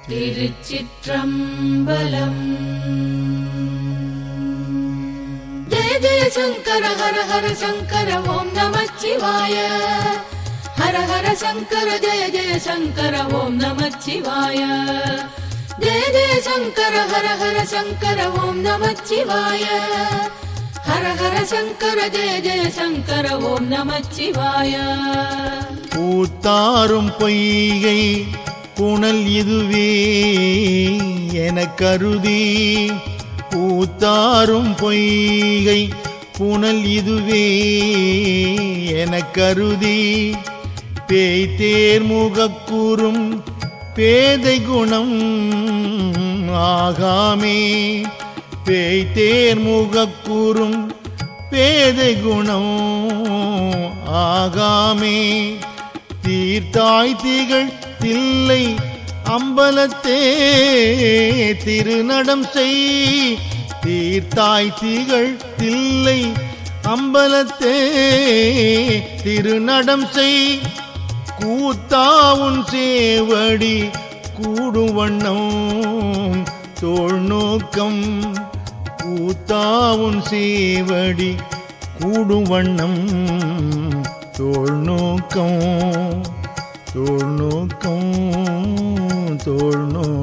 திருச்சிற்றம்பலம் ஜெய ஜெய சங்கர ஹர ஹர சங்கர ஓம் நமச்சிவாய ஹர ஹர சங்கர ஜெய ஜெய சங்கர ஓம் நமச்சிவாய ஜெய ஜெய சங்கர ஹர ஹர சங்கர ஓம் நமச்சிவாய ஹர ஹர சங்கர ஜெய ஜெய சங்கர ஓம் நமச்சிவாய பூத்தாரும் பொய்கை புனல் இதுவே என கருதி பூத்தாரும் பொய்கை புனல் இதுவே என கருதி பேய்த்தேர் முகக்கூறும் பேதை குணம் ஆகாமே பேய்த்தேர் முகக்கூறும் பேதை குணம் ஆகாமே தீர்த்தாய் திகழ் தில்லை அம்பலத்தே திருநடம் செய் தீர்த்தாய் திகழ் தில்லை அம்பலத்தே திருநடம் செய் கூத்தாவுன் சேவடி கூடும் வண்ணம் தோள் நோக்கம் கூத்தாவுன் சேவடி கூடும் வண்ணம் தோள் நோக்கம் தோள் நோக்கம் தோள்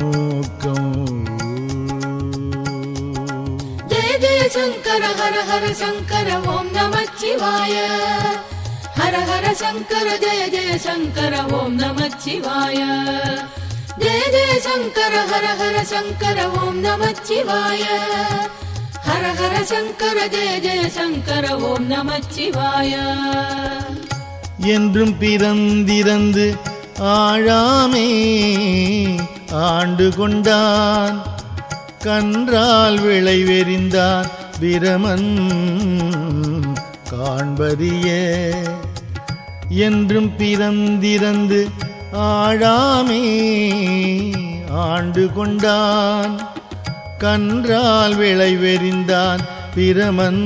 நோக்கம் ஜெய ஜெய சங்கர ஹர ஹர சங்கர ஓம் நமச்சிவாய ஹர ஹர சங்கர ஜெய ஜெய சங்கர ஓம் நமச்சிவாய ஜெய ஜெய சங்கர ஹர ஹர சங்கர ஓம் நமச்சிவாய ஹர ஹர சங்கர ஜெய ஜெய சங்கர ஓம் நமச்சிவாய என்றும் பிறந்திறந்து ஆழாமே ஆண்டு கொண்டான் கன்றால் விளைவெறிந்தான் பிரமன் காண்பறிய என்றும் பிறந்திறந்து ஆழாமே ஆண்டு கொண்டான் கன்றால் விளைவெறிந்தான் பிரமன்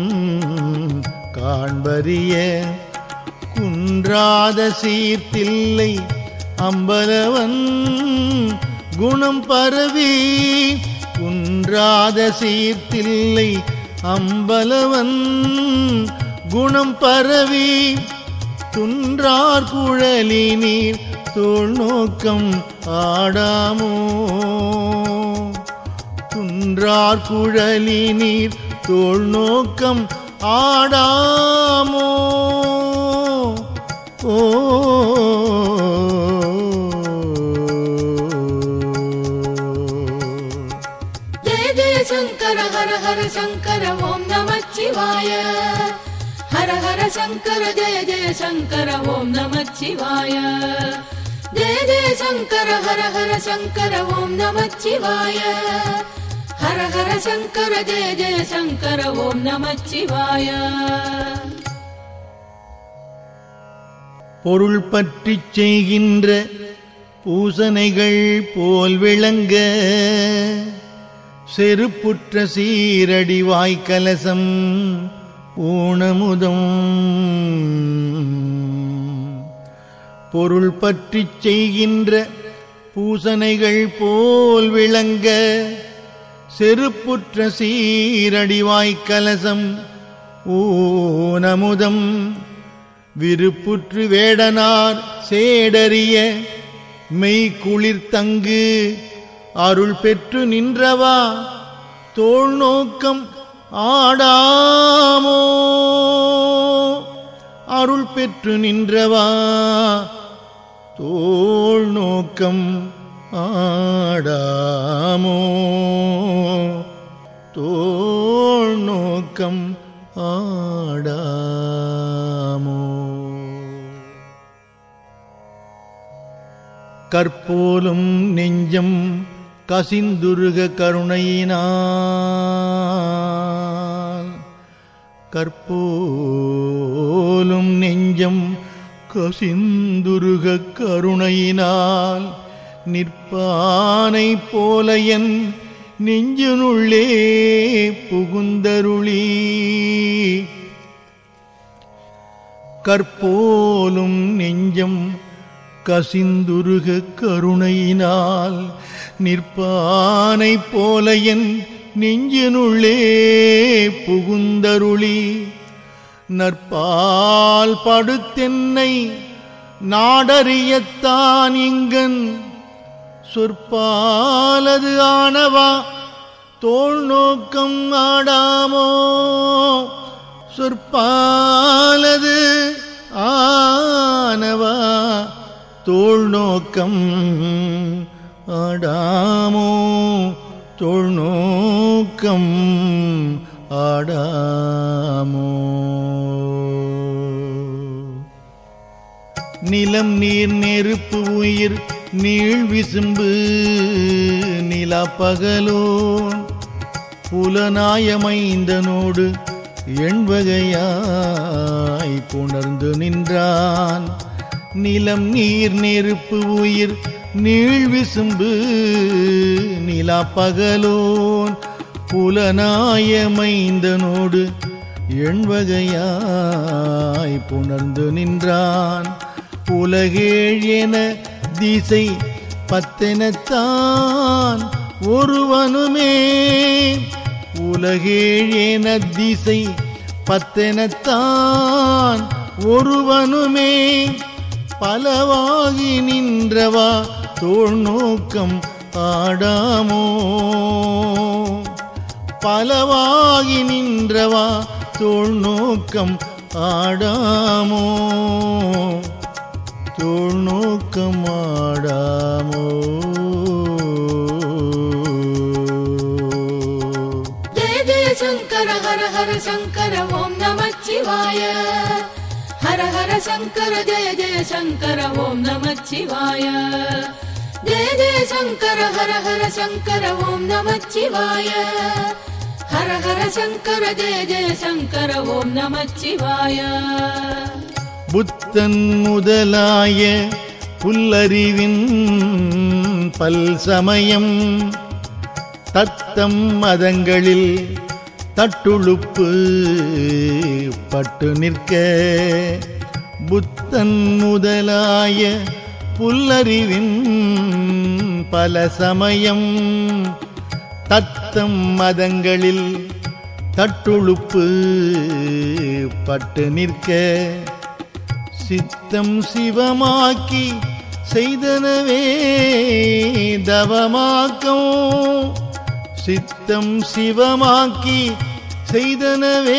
காண்பறிய குன்றாத சீர்த்தில்லை அம்பலவன் குணம் பரவி குன்றாத சீர்த்தில்லை அம்பலவன் குணம் பரவி துன்றார் குழலி நீர் தோள் நோக்கம் ஆடாமோ துன்றார் குழலி நீர் தோள் நோக்கம் ஆடாமோ ஓ ஜெய ஜெய சங்கர ஹர ஹர சங்கர ஓம் நமச்சிவாய ஹர ஹர சங்கர ஜெய ஜெய சங்கர ஓம் நமச்சிவாய ஜெய ஜெய சங்கர ஹர ஹர சங்கர ஓம் நமச்சிவாய ஹர ஹர சங்கர ஜெய ஜெய சங்கர ஓம் நமச்சிவாய பொருள் பற்றிச் செய்கின்ற பூசனைகள் போல் விளங்க செருப்புற்ற சீரடி வாய்க்கலசம் ஊனமுதம் பொருள் பற்றிச் செய்கின்ற பூசனைகள் போல் விளங்க செருப்புற்ற சீரடி வாய்க்கலசம் ஊனமுதம் விருப்புற்று வேடனார் சேடறிய மெய் குளிர் தங்கு அருள் பெற்று நின்றவா தோள் நோக்கம் ஆடாமோ அருள் பெற்று நின்றவா தோள் நோக்கம் ஆடாமோ தோள் நோக்கம் ஆடாமோ கற்போலும் நெஞ்சம் கசிந்துருக கருணையினால் கற்போலும் நெஞ்சம் கசிந்துருக கருணையினால் நிற்பானை போல என் நெஞ்சினுள்ளே புகுந்தருளி கற்போலும் நெஞ்சம் கசிந்துருக கருணையினால் நிற்பானைப் போல என் நெஞ்சினுள்ளே புகுந்தருளி நற்பால் படுத்தென்னை நாடறியத்தான் இங்கன் சொற்பாலது ஆனவா தோல் நோக்கம் ஆடாமோ சொற்பாலது ஆனவா தோல் நோக்கம் ஆடாமோ தோல் நோக்கம் ஆடாமோ நிலம் நீர் நெருப்பு உயிர் நீள் விசும்பு நிலா பகலோன் புலனாயமைந்தனோடு எண்வகையாய் புணர்ந்து நின்றான் நிலம் நீர் நெருப்பு உயிர் நீள் விசும்பு நிலா பகலோன் புலனாயமைந்தனோடு எண்வகையாய் புணர்ந்து நின்றான் உலகேழ் என திசை பத்தெனத்தான் ஒருவனுமே உலகேழ் என திசை பத்தெனத்தான் ஒருவனுமே பலவாகி நின்றவா தோல் நோக்கம் ஆடாமோ பலவாகி நின்றவா தோல் நோக்கம் ஆடாமோ தோல் நோக்கம் ஆடாமோ ஜெய ஜெய சங்கர ஹர ஹர சங்கர ஓம் நம சிவாய ஹர ஹர சங்கர ஜெய ஜெய சங்கர ஓம் நம சிவாய ஜெய ஜெய சங்கர ஹர ஹர சங்கர ஓம் நம சிவாய ஹர ஹர சங்கர ஜெய ஜெய சங்கர ஓம் நம சிவாய புத்தன் முதலாய புல்லறிவின் பல் சமயம் தத்தம் மதங்களில் தட்டுழுப்பு பட்டு நிற்க புத்தன் முதலாய புல்லறிவின் பல சமயம் தத்தம் மதங்களில் தட்டுழுப்பு பட்டு நிற்க சித்தம் சிவமாக்கி செய்தனவே தவமாக்கம் சித்தம் சிவமாக்கி செய்தனவே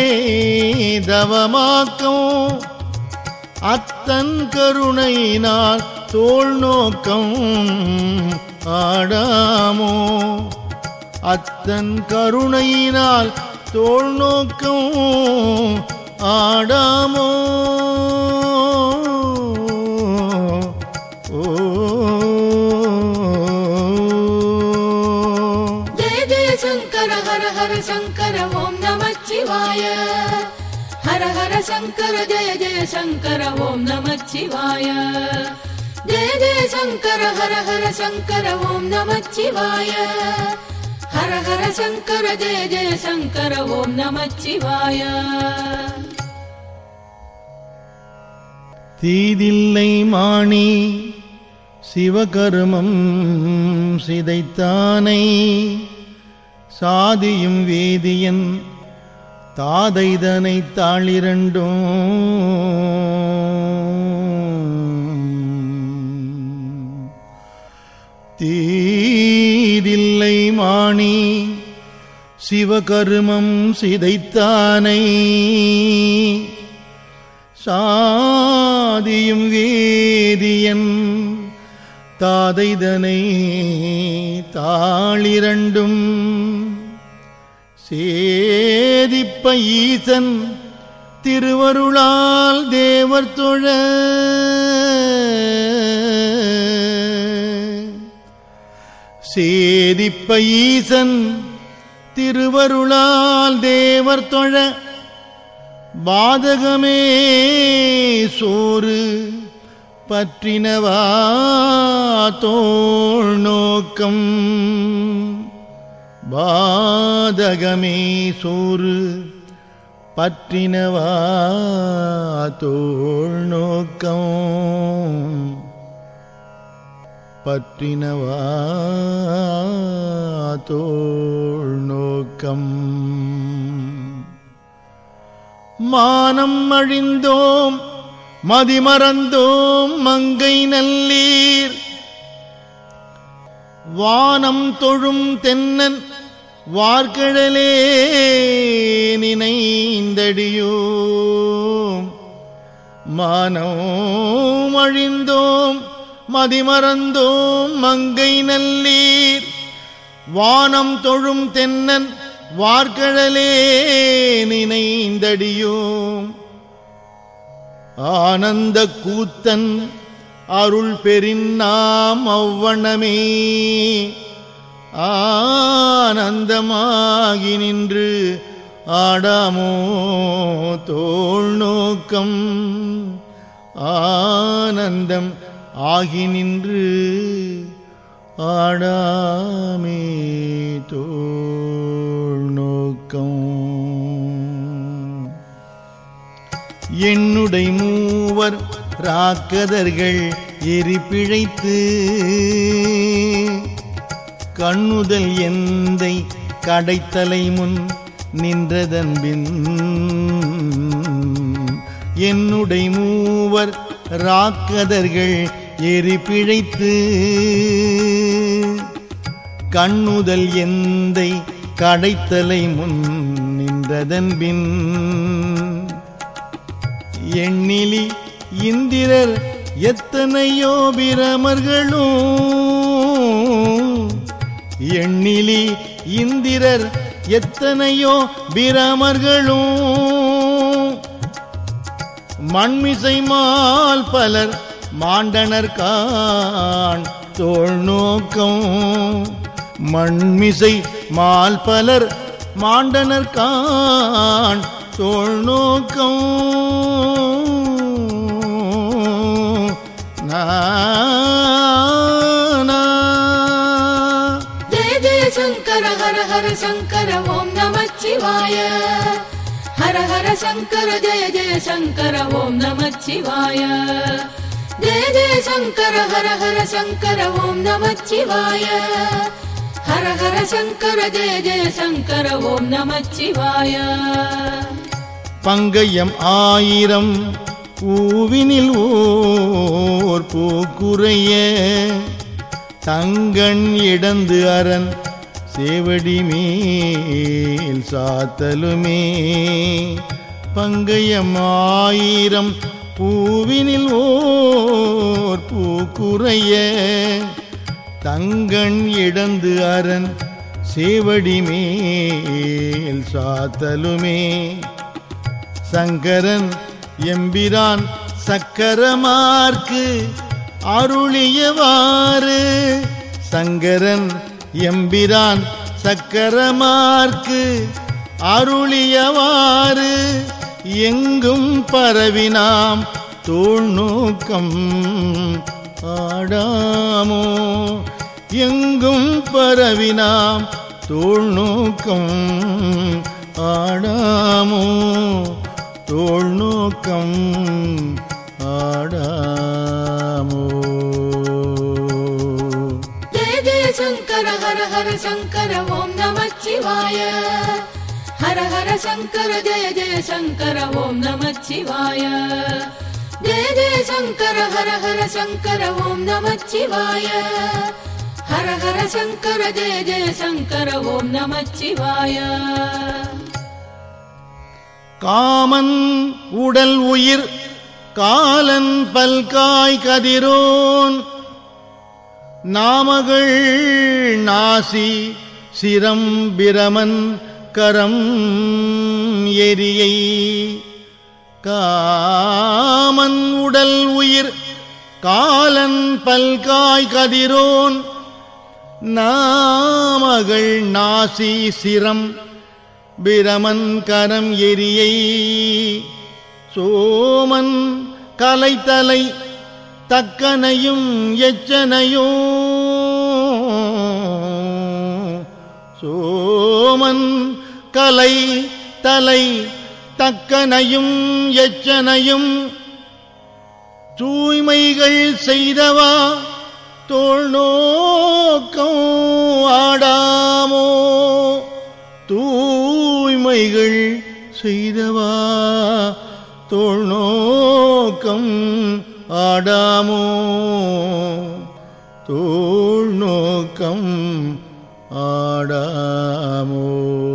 தவமாக்கம் அத்தன் கருணையினால் தோல் நோக்கம் ஆடாமோ அத்தன் கருணையினால் தோல் நோக்கம் ஆடாமோ ஓ ஜெய ஜெய சங்கர ஹர ஹர சங்கர ஓம் நம சிவாய ஹர ஹர சங்கர ஜெய ஜெய சங்கர ஓம் நம சிவாய ஜெய ஜெய சங்கர ஹர ஹர சங்கர ஓம் நம சிவாய ஹர ஹர சங்கர ஜெய ஜெய சங்கர ஓம் நம சிவாய தீதில்லை மாணி சிவகருமம் சிதைத்தானை சாதியும் வேதியன் தாதைதனை தாளிரண்டும் தீதில்லை மாணி சிவகருமம் சிதைத்தானை சாதியும் வேதியன் தாதைதனை தாளிரண்டும் சேதிப்ப ஈசன் திருவருளால் தேவர் தொழ சேதிப்ப ஈசன் திருவருளால் தேவர் தொழ பாதகமே சோறு பற்றினவா தோள் நோக்கம் பாதகமே சோறு பற்றினவா தோள் நோக்கம் பற்றினவா தோள் நோக்கம் மானம் அழிந்தோம் மதிமறந்தோம் மங்கை நல்லீர் வானம் தொழும் தென்னன் வார்கழலே நினைந்தடியோம் மானோம் அழிந்தோம் மதிமறந்தோம் மங்கை நல்லீர் வானம் தொழும் தென்னன் வார்கழலே நினைந்தடியோம் ஆனந்த கூத்தன் அருள் பெரின்னாம் அவ்வண்ணமே ஆனந்தமாகி நின்று ஆடாமோ தோள் நோக்கம் ஆனந்தம் ஆகி நின்று ஆடாமே தோள் நோக்கம் என்னுடை மூவர் ராக்கதர்கள் எரி பிழைத்து கண்ணுதல் எந்தை கடைத்தலை முன் நின்றதன்பின் என்னுடை மூவர் ராக்கதர்கள் எரி பிழைத்து கண்ணுதல் எந்தை கடைத்தலை முன் நின்றதன்பின் எண்ணிலி இந்திரர் எத்தனையோ பிரமர்களும் எண்ணிலி இந்திரர் எத்தனையோ பிரமர்களும் மண்மிசை மால் பலர் மாண்டனர் காண் தோள் நோக்கம் மண்மிசை மால் பலர் மாண்டனர் காண் தோள் நோக்கம் நானா ஜெய ஜெய சங்கர ஹர ஹர சங்கர ஓம் நம சிவாய ஹர ஹர சங்கர ஜெய ஜெய சங்கர ஓம் நம சிவாய ஜெய ஜெய சங்கர ஹர ஹர சங்கர ஓம் நம சிவாய ஹர ஹர சங்கர ஜெய ஜெய சங்கர ஓம் நம சிவாய பங்கயம் ஆயிரம் பூவினில் ஓர் பூக்குறைய தங்கண் இடந்து அரண் சேவடி மேல் சாத்தலுமே பங்கயம் ஆயிரம் பூவினில் ஓர் பூக்குறைய தங்கண் இடந்து அரண் சேவடி மேல் சாத்தலுமே சங்கரன் எம்பிரான் சக்கரமார்க்கு அருளியவாறு சங்கரன் எம்பிரான் சக்கரமார்க்கு அருளியவாறு எங்கும் பரவினாம் தோள் நோக்கம் ஆடாமோ எங்கும் பரவினாம் தோள் நோக்கம் ஆடாமோ தோள் நோக்கம் ஆடாமோ ஜெய ஜெய சங்கர ஹர ஹர சங்கர ஓம் நம சிவாய ஹர ஹர சங்கர ஜெய ஜெய சங்கர ஓம் நம சிவாய ஜெய ஜெய சங்கர ஹர ஹர சங்கர ஓம் நம சிவாய ஹர ஹர சங்கர ஜெய ஜெய சங்கர ஓம் நம சிவாய காமன் உடல் உயிர் காலன் பல்காய் கதிரோன் நாமகள் நாசி சிரம் பிரமன் கரம் எரியை காமன் உடல் உயிர் காலன் பல்காய் கதிரோன் நாமகள் நாசி சிரம் பிரமன் கரம் எரியை சோமன் கலைத்தலை தக்கனையும் எச்சனையோ சோமன் கலை தலை தக்கனையும் எச்சனையும் தூய்மைகள் செய்தவா தோள் நோக்கம் ஆடாமோ தூய்மைகள் செய்தவா தோள் நோக்கம் ஆடாமோ தோள் நோக்கம் ஆடாமோ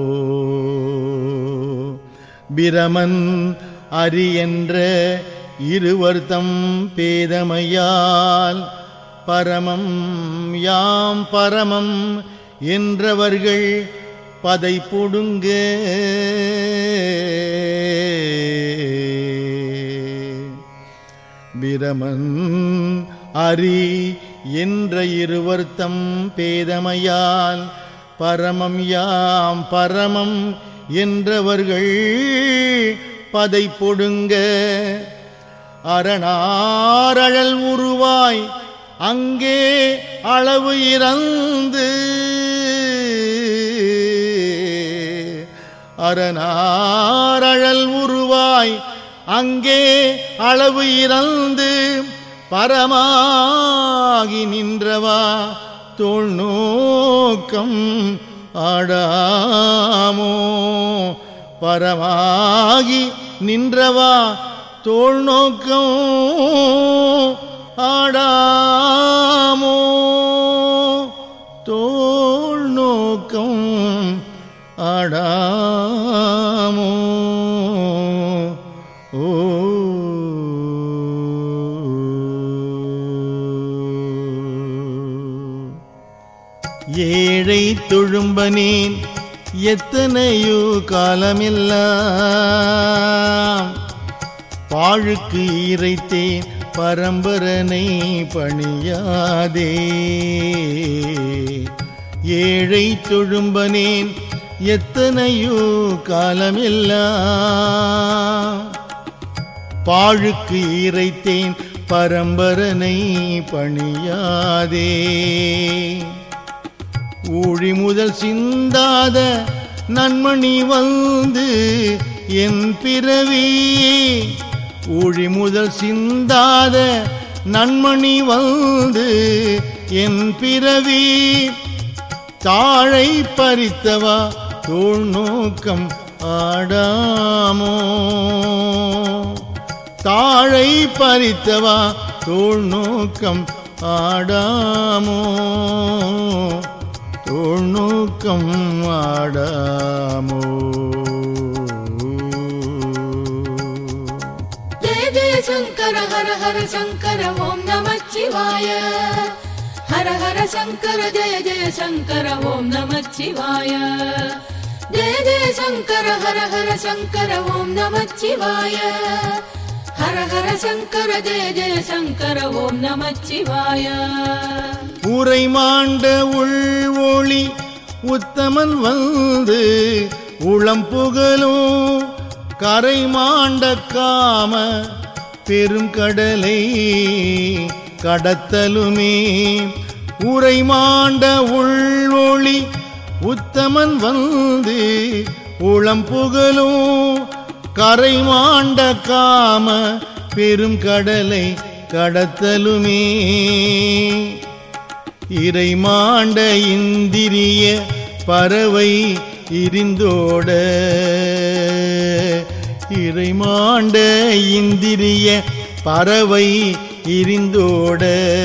பிரமன் அரி என்ற இருவர்த்தம் பேதமையால் பரமம் யாம் பரமம் என்றவர்கள் பதை புடுங்க பிரமன் அரி என்ற இருவர்த்தம் பேதமையால் பரமம் யாம் பரமம் என்றவர்கள் பதை பொடுங்க அரணாரழல் உருவாய் அங்கே அளவு இறந்து அரணாரழல் உருவாய் அங்கே அளவு இறந்து பரமாகி நின்றவா தோல் நோக்கம் ஆடாமோ பரமாகி நின்றவா தோல் நோக்கம் ஆடாமோ தோல் நோக்கம் ஆடாமோ ஓ ஏழை தொழும்பனேன் எத்தனையோ காலமெல்லாம் பாழுக்கு இறைத்தேன் பரம்பரனை பணியாதே ஏழை தொழும்பனேன் எத்தனையோ காலமெல்லாம் பாழுக்கு இறைத்தேன் பரம்பரனை பணியாதே ஊழி முதல் சிந்தாத நன்மணி வந்து என் பிறவி ஊழி முதல் சிந்தாத நன்மணி வந்து என் பிறவி தாழை பறித்தவா தோல் நோக்கம் ஆடாமோ தாழை பறித்தவா தோல் நோக்கம் ஆடாமோ தோல் நோக்கம் ஆடாமோ ஜெய ஜெய சங்கர ஹர ஹர சங்கர ஓம் நம சிவாய ஹர ஹர சங்கர ஜெய ஜெய சங்கர ஓம் நம சிவாய ஜெய ஜெய சங்கர ஹர ஹர சங்கர ஓம் நம சிவாய ஹர ஹர சங்கர ஜெய ஜெய சங்கர ஓம் நம சிவாய உரை மாண்ட உள் ஒளி உத்தமன் வந்து உளம் புகழும் கரை மாண்ட காம பெரும் கடலை கடத்தலுமே உரை மாண்ட உள் ஒளி உத்தமன் வந்து உளம் புகழும் கரை மாண்ட காம பெரும் கடலை கடத்தலுமே இறை மாண்ட இந்திரிய பறவை இருந்தோட இறை மாண்ட இந்திரிய பறவை இருந்தோட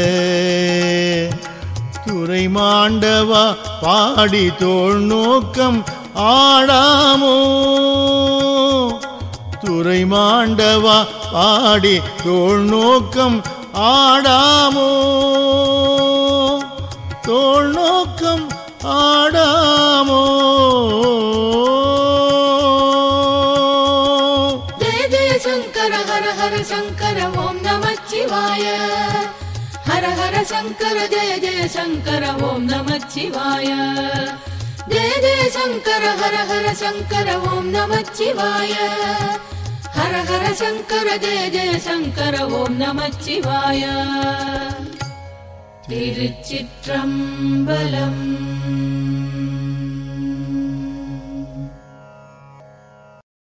துறை மாண்டவா பாடி தோல் நோக்கம் ஆடாமோ துறை மாண்டவா பாடி தோல் நோக்கம் ஆடாமோ தோல் நோக்கம் ஆடாமோ ஜெய ஜெய சங்கர ஹர ஹர சங்கர ஓம் நம சிவாய ஹர ஹர சங்கர ஜெய ஜெய சங்கர ஓம் நம சிவாய ஜெய ஜெய சங்கர ஹர ஹர சங்கர ஓம் நம சிவாய ஹர ஹர சங்கர ஜெய ஜெய சங்கர ஓம் நம சிவாய திருச்சிற்றம்பலம்